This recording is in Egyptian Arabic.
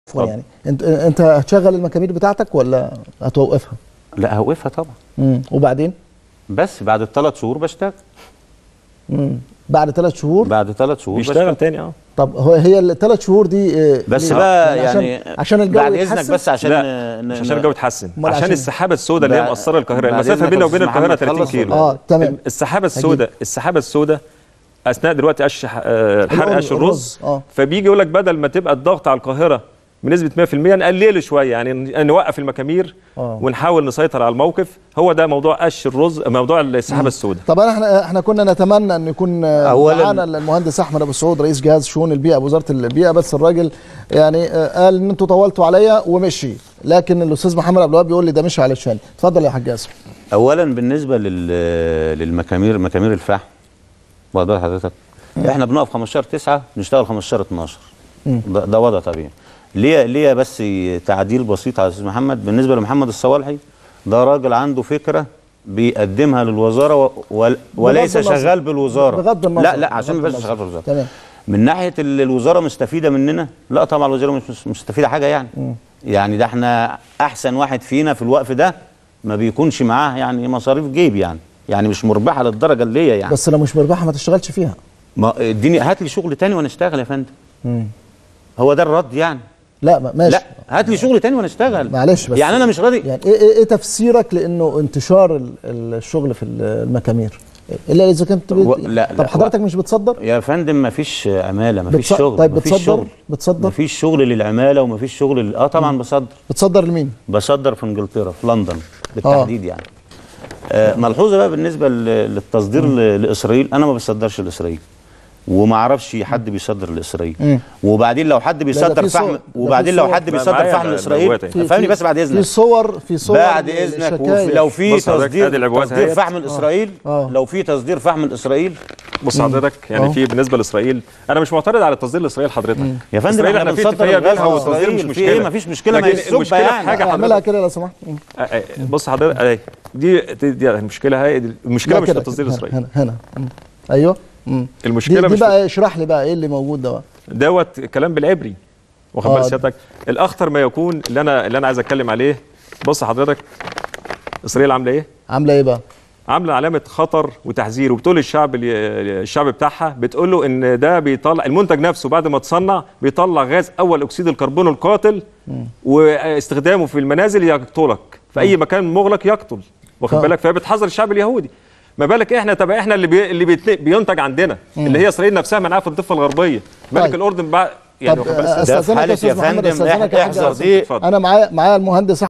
عفوا يعني انت انت هتشغل المكامير بتاعتك ولا هتوقفها؟ لا هوقفها طبعا امم وبعدين؟ بس بعد الثلاث شهور بشتغل امم بعد ثلاث شهور بعد ثلاث شهور بيشتغل بشتغل تاني اه طب هو هي الثلاث شهور دي آه، بس ليه؟ بقى عشان يعني عشان الجو بعد اذنك يتحسن؟ بس عشان لا ن- مش ن- عشان الجو يتحسن أمال عشان عشان- السحابه السوداء اللي هي بعد- مقصره القاهره بعد المسافه إذنك بيننا يا وبين أستاذ القاهره محمد 30 خلص كيلو اه تمام السحابه السوداء السحابه السوداء اثناء دلوقتي قش آه، حرق الرز- قش الرز الرز، آه. فبيجي يقول لك بدل ما تبقى الضغط على القاهره بنسبه 100% نقلله شويه يعني ن- نوقف المكامير آه. ونحاول نسيطر على الموقف هو ده موضوع قش الرز موضوع السحابه السوداء طبعا احنا احنا كنا نتمنى ان يكون آه، أولاً- معانا المهندس احمد ابو سعود رئيس جهاز شؤون البيئه بوزاره البيئه بس الراجل يعني آه، قال ان انتوا طولتوا عليا ومشي لكن الاستاذ محمد عبد الوهاب بيقول لي ده مشي علشان اتفضل يا حاج اسف اولا بالنسبه لل للمكامير مكامير الفحم واخد بال حضرتك احنا بنقف 15 9 نشتغل 15 12 ده, ده وضع طبيعي ليه ليه بس تعديل بسيط على استاذ محمد بالنسبه لمحمد الصوالحي ده راجل عنده فكره بيقدمها للوزاره و... و... وليس النظر. شغال بالوزاره بغض النظر. لا لا عشان بغض ما يبقاش النظر. شغال بالوزاره تمام من ناحيه ال- الوزاره مستفيده مننا لا طبعا الوزاره مش مش مستفيده حاجه يعني يعني ده احنا احسن واحد فينا في الوقف ده ما بيكونش معاه يعني مصاريف جيب يعني يعني مش مربحه للدرجه اللي هي يعني بس لو مش مربحه ما تشتغلش فيها ما اديني هات لي شغل تاني وانا اشتغل يا فندم هو ده الرد يعني لا ما- ماشي لا هات لي شغل تاني وانا اشتغل معلش بس يعني انا مش راضي يعني ايه ايه, إيه تفسيرك لانه انتشار ال- الشغل في المكامير الا اذا كنت و- بت... لا، طب لا، حضرتك مش بتصدر يا فندم ما فيش عماله ما فيش بتص- شغل طيب مفيش بتصدر شغل بتصدر ما فيش شغل للعماله وما فيش شغل لل... اه طبعا بصدر بتصدر لمين بصدر في انجلترا في لندن بالتحديد يعني آه ملحوظه بقى بالنسبه ل- للتصدير ل- لاسرائيل انا ما بصدرش لاسرائيل وما اعرفش حد بيصدر لاسرائيل مم. وبعدين لو حد بيصدر في صور- فحم ده في وبعدين لو صور. حد ما بيصدر معايا فحم ال- لاسرائيل العبوات اهي. فهمني بس بعد في اذنك صور في صور بعد اذنك شكاير. وفي- لو في بص حضرتك، تصدير ادي العبوات تصدير اهي. فحم لاسرائيل آه. لو في تصدير فحم لاسرائيل بص حضرتك يعني أهو. في بالنسبه لاسرائيل انا مش معترض على التصدير لاسرائيل حضرتك يا فندم إسرائيل احنا في بنصدر اتفاقيه الغاز بينها والتصدير مش لإسرائيل. في مشكله إيه؟ مفيش مشكلة، ما لكن هي السوق المشكله يعني. في حاجه اعملها حضرتك كده لو سمحت مم. آه، آه، بص حضرتك آه، دي دي, دي المشكله هي المشكله لا مش كده، في تصدير هنا- اسرائيل هنا هنا مم. ايوه مم. المشكله دي, دي مش بقى اشرح لي بقى ايه اللي موجود ده بقى دوت كلام بالعبري واخد آه. بال سيادتك الاخطر ما يكون اللي انا اللي انا عايز اتكلم عليه بص حضرتك اسرائيل عامله ايه عامله ايه بقى عامله علامه خطر وتحذير وبتقول للشعب الشعب بتاعها بتقول له ان ده بيطلع المنتج نفسه بعد ما اتصنع بيطلع غاز اول اكسيد الكربون القاتل واستخدامه في المنازل يقتلك في اي مكان مغلق يقتل واخد آه. بالك فهي بتحذر الشعب اليهودي ما بالك احنا طب احنا اللي بي اللي بيت- بينتج عندنا اللي هي اسرائيل نفسها منعها في الضفه الغربيه بالك طيب. الاردن بقى يعني طب واخد بالك آه، ده في استاذنك يا حاله يا استاذ محمد فندم استاذنك يا حاج احذر أسد. دي اتفضل. انا معايا معايا المهندس